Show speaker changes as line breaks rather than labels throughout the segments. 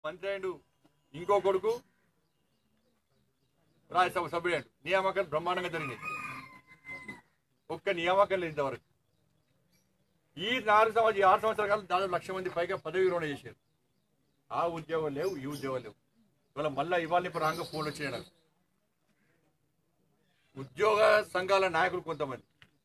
మంత్రి అయ్యిండు ఇంకో కొడుకు రాజ్యసభ సభ్యుడు అయ్యిండు నియామకాలు బ్రహ్మాండంగా జరిగినాయి ఒక్క నియామకం లేదు ఇంతవరకు ఈ నాలుగు సంవత్సరాలు ఈ ఆరు సంవత్సరాల కాలం దాదాపు లక్ష మంది పైగా పదవి విరమణ చేశారు ఆ ఉద్యోగం లేవు ఈ ఉద్యోగం లేవు ఇవాళ మళ్ళీ ఇవాళ ఇప్పుడు రాంగ ఫోన్ వచ్చాయి నాకు ఉద్యోగ సంఘాల నాయకులు కొంతమంది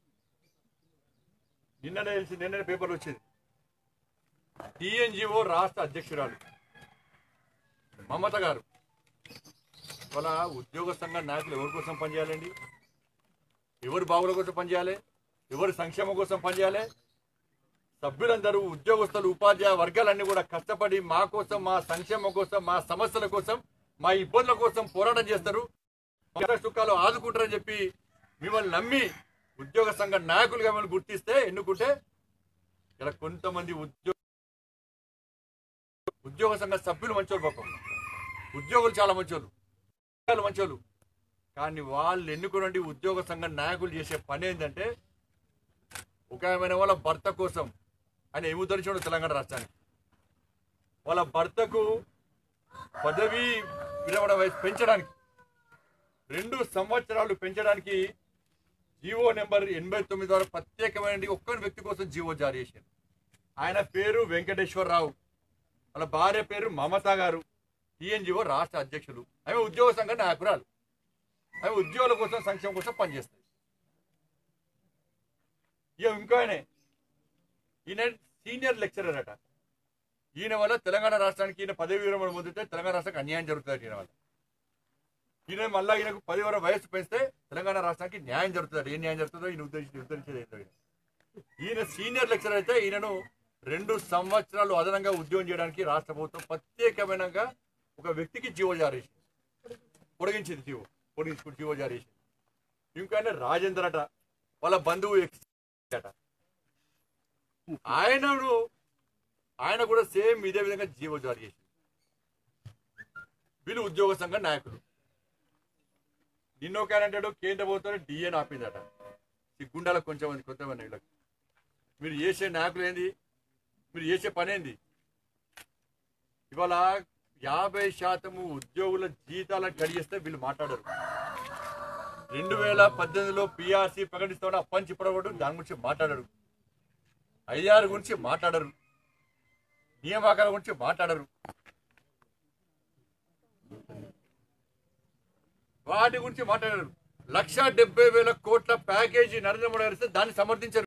నిన్ననే తెలిసి నిన్ననే పేపర్లు వచ్చింది టీఎన్జిఓ రాష్ట్ర అధ్యక్షురాలు మమత గారు వాళ్ళ ఉద్యోగ సంఘ నాయకులు ఎవరి కోసం పనిచేయాలండి ఎవరి బాగుల కోసం పనిచేయాలి ఎవరి సంక్షేమం కోసం పనిచేయాలి సభ్యులందరూ ఉద్యోగస్తులు ఉపాధ్యాయ వర్గాలన్నీ కూడా కష్టపడి మా కోసం మా సంక్షేమం కోసం మా సమస్యల కోసం మా ఇబ్బందుల కోసం పోరాటం చేస్తారు మా కష్ట సుఖాలు ఆదుకుంటారని చెప్పి మిమ్మల్ని నమ్మి ఉద్యోగ సంఘ నాయకులుగా మిమ్మల్ని గుర్తిస్తే ఎన్నుకుంటే ఇక్కడ కొంతమంది ఉద్యోగ ఉద్యోగ సంఘ సభ్యులు మంచోళ్ళు పాపం ఉద్యోగులు చాలా మంచోళ్ళు ఉద్యోగాలు మంచోళ్ళు కానీ వాళ్ళు ఎన్నుకున్నటువంటి ఉద్యోగ సంఘ నాయకులు చేసే పని ఏంటంటే ఒక ఆమె వాళ్ళ భర్త కోసం ఆయన ఏమి ఉద్ధరించాడు తెలంగాణ రాష్ట్రానికి వాళ్ళ భర్తకు పదవి విరమణ వయసు పెంచడానికి రెండు సంవత్సరాలు పెంచడానికి జీవో నెంబర్ ఎనభై తొమ్మిది ద్వారా ప్రత్యేకమైన ఒక్క వ్యక్తి కోసం జీవో జారీ చేశారు ఆయన పేరు వెంకటేశ్వరరావు వాళ్ళ భార్య పేరు మమత గారు టీఎన్జిఓ రాష్ట్ర అధ్యక్షులు ఆమె ఉద్యోగ సంఘ నాయకురాలు ఆమె ఉద్యోగుల కోసం సంక్షేమం కోసం పనిచేస్తాయి ఇక ఇంకో ఆయనే ఈయన సీనియర్ లెక్చరర్ అట ఈయన వల్ల తెలంగాణ రాష్ట్రానికి ఈయన పదవి విరమణ పొందితే తెలంగాణ రాష్ట్రానికి అన్యాయం జరుగుతుంది ఈయన వల్ల ఈయన మళ్ళా ఈయనకు పది వరకు వయసు పెంచితే తెలంగాణ రాష్ట్రానికి న్యాయం జరుగుతుంది ఏం న్యాయం జరుగుతుందో ఈయన ఉద్దేశించి ఉద్ధరించేది ఏంటో ఈయన. ఈయన సీనియర్ లెక్చరర్ అయితే ఈయనను రెండు సంవత్సరాలు అదనంగా ఉద్యోగం చేయడానికి రాష్ట్ర ప్రభుత్వం ప్రత్యేకమైనగా ఒక వ్యక్తికి జీవో జారీ చేసింది పొడిగించింది జీవో పొడిగించుకుని జీవో జారీ చేసింది ఇంకో ఆయన రాజేందర్ అట వాళ్ళ బంధువు ఎక్స్ అట ఆయనను ఆయన కూడా సేమ్ ఇదే విధంగా జీవో జారీ చేసింది వీళ్ళు ఉద్యోగ సంఘ నాయకులు నిన్నో అంటాడు కేంద్ర ప్రభుత్వం డిఎన్ ఆపిందట సిగ్గుండాలకు కొంచెం మంది కొంతమంది వీళ్ళకి మీరు చేసే నాయకులు ఏంది మీరు చేసే పని ఏంది ఇవాళ యాభై శాతము ఉద్యోగుల జీతాలను కడిగిస్తే వీళ్ళు మాట్లాడరు రెండు వేల పద్దెనిమిదిలో పిఆర్సీ ప్రకటిస్తామని అప్పని చెప్పడం దాని గురించి మాట్లాడరు ఐఆర్ గురించి మాట్లాడరు నియామకాల గురించి మాట్లాడరు వాటి గురించి మాట్లాడారు లక్ష డెబ్బై వేల కోట్ల ప్యాకేజీ నరేంద్ర మోడీ గారు ఇస్తే దాన్ని సమర్థించారు